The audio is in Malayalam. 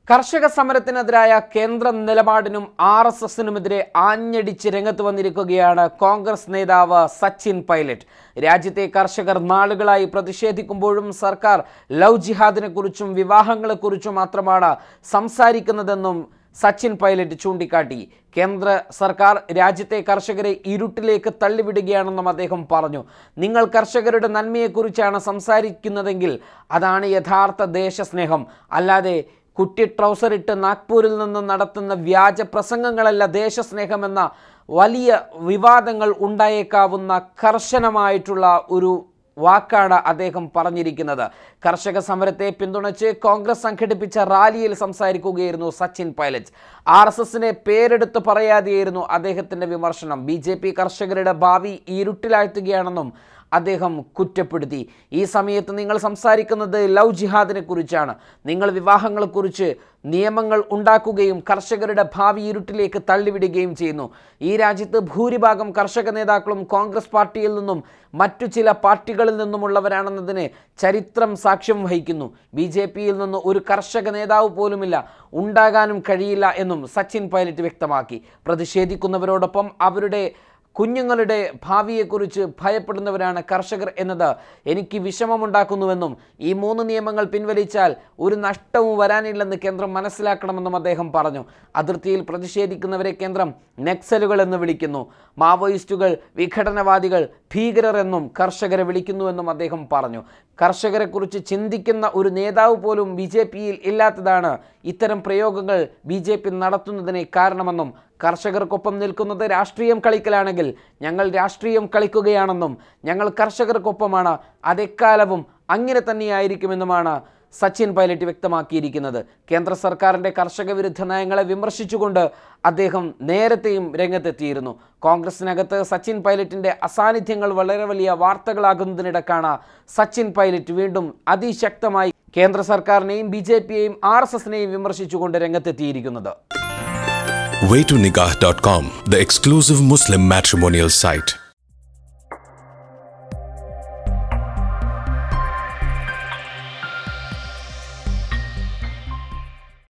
കർഷക സമരത്തിനെതിരായ കേന്ദ്ര നിലപാടിനും ആർ എസ് എസിനുമെതിരെ ആഞ്ഞടിച്ച് രംഗത്ത് വന്നിരിക്കുകയാണ് കോൺഗ്രസ് നേതാവ് സച്ചിൻ പൈലറ്റ് രാജ്യത്തെ കർഷകർ നാളുകളായി പ്രതിഷേധിക്കുമ്പോഴും സർക്കാർ ലവ് ജിഹാദിനെ കുറിച്ചും വിവാഹങ്ങളെക്കുറിച്ചും മാത്രമാണ് സംസാരിക്കുന്നതെന്നും സച്ചിൻ പൈലറ്റ് ചൂണ്ടിക്കാട്ടി കേന്ദ്ര സർക്കാർ രാജ്യത്തെ കർഷകരെ ഇരുട്ടിലേക്ക് തള്ളിവിടുകയാണെന്നും അദ്ദേഹം പറഞ്ഞു നിങ്ങൾ കർഷകരുടെ നന്മയെക്കുറിച്ചാണ് സംസാരിക്കുന്നതെങ്കിൽ അതാണ് യഥാർത്ഥ ദേശസ്നേഹം അല്ലാതെ കുട്ടി ട്രൗസർ ഇട്ട് നാഗ്പൂരിൽ നിന്ന് നടത്തുന്ന വ്യാജ പ്രസംഗങ്ങളല്ല ദേശസ്നേഹമെന്ന വലിയ വിവാദങ്ങൾ ഉണ്ടായേക്കാവുന്ന കർശനമായിട്ടുള്ള ഒരു വാക്കാണ് അദ്ദേഹം പറഞ്ഞിരിക്കുന്നത് കർഷക സമരത്തെ പിന്തുണച്ച് കോൺഗ്രസ് സംഘടിപ്പിച്ച റാലിയിൽ സംസാരിക്കുകയായിരുന്നു സച്ചിൻ പൈലറ്റ് ആർ എസ് എസിനെ പേരെടുത്ത് പറയാതെയായിരുന്നു അദ്ദേഹത്തിന്റെ വിമർശനം ബി ജെ പി കർഷകരുടെ ഭാവി ഇരുട്ടിലാഴ്ത്തുകയാണെന്നും അദ്ദേഹം കുറ്റപ്പെടുത്തി ഈ സമയത്ത് നിങ്ങൾ സംസാരിക്കുന്നത് ലവ് ജിഹാദിനെ കുറിച്ചാണ് നിങ്ങൾ വിവാഹങ്ങളെക്കുറിച്ച് നിയമങ്ങൾ ഉണ്ടാക്കുകയും കർഷകരുടെ ഭാവി ഇരുട്ടിലേക്ക് തള്ളിവിടുകയും ചെയ്യുന്നു ഈ രാജ്യത്ത് ഭൂരിഭാഗം കർഷക നേതാക്കളും കോൺഗ്രസ് പാർട്ടിയിൽ നിന്നും മറ്റു ചില പാർട്ടികളിൽ നിന്നുമുള്ളവരാണെന്നതിന് ചരിത്രം സാക്ഷ്യം വഹിക്കുന്നു ബി ജെ പിയിൽ നിന്ന് ഒരു കർഷക നേതാവ് പോലുമില്ല ഉണ്ടാകാനും കഴിയില്ല എന്നും സച്ചിൻ പൈലറ്റ് വ്യക്തമാക്കി പ്രതിഷേധിക്കുന്നവരോടൊപ്പം അവരുടെ കുഞ്ഞുങ്ങളുടെ ഭാവിയെക്കുറിച്ച് ഭയപ്പെടുന്നവരാണ് കർഷകർ എന്നത് എനിക്ക് വിഷമമുണ്ടാക്കുന്നുവെന്നും ഈ മൂന്ന് നിയമങ്ങൾ പിൻവലിച്ചാൽ ഒരു നഷ്ടവും വരാനില്ലെന്ന് കേന്ദ്രം മനസ്സിലാക്കണമെന്നും അദ്ദേഹം പറഞ്ഞു അതിർത്തിയിൽ പ്രതിഷേധിക്കുന്നവരെ കേന്ദ്രം നക്സലുകൾ എന്ന് വിളിക്കുന്നു മാവോയിസ്റ്റുകൾ വിഘടനവാദികൾ ഭീകരർ എന്നും കർഷകരെ വിളിക്കുന്നുവെന്നും അദ്ദേഹം പറഞ്ഞു കർഷകരെക്കുറിച്ച് ചിന്തിക്കുന്ന ഒരു നേതാവ് പോലും ബി ജെ പിയിൽ ഇല്ലാത്തതാണ് ഇത്തരം പ്രയോഗങ്ങൾ ബി ജെ പി നടത്തുന്നതിന് കാരണമെന്നും കർഷകർക്കൊപ്പം നിൽക്കുന്നത് രാഷ്ട്രീയം കളിക്കലാണെങ്കിൽ ഞങ്ങൾ രാഷ്ട്രീയം കളിക്കുകയാണെന്നും ഞങ്ങൾ കർഷകർക്കൊപ്പമാണ് അതെക്കാലവും അങ്ങനെ തന്നെയായിരിക്കുമെന്നുമാണ് സച്ചിൻ പൈലറ്റ് വ്യക്തമാക്കിയിരിക്കുന്നത് കേന്ദ്ര സർക്കാരിൻ്റെ കർഷക വിരുദ്ധ നയങ്ങളെ വിമർശിച്ചുകൊണ്ട് അദ്ദേഹം നേരത്തെയും രംഗത്തെത്തിയിരുന്നു കോൺഗ്രസിനകത്ത് സച്ചിൻ പൈലറ്റിൻ്റെ അസാന്നിധ്യങ്ങൾ വളരെ വലിയ വാർത്തകളാകുന്നതിനിടക്കാണ് സച്ചിൻ പൈലറ്റ് വീണ്ടും അതിശക്തമായി കേന്ദ്ര സർക്കാരിനെയും ബി ജെ പിയെയും ആർ എസ് എസിനെയും വിമർശിച്ചുകൊണ്ട് രംഗത്തെത്തിയിരിക്കുന്നത് waytonikah.com, the exclusive Muslim matrimonial site.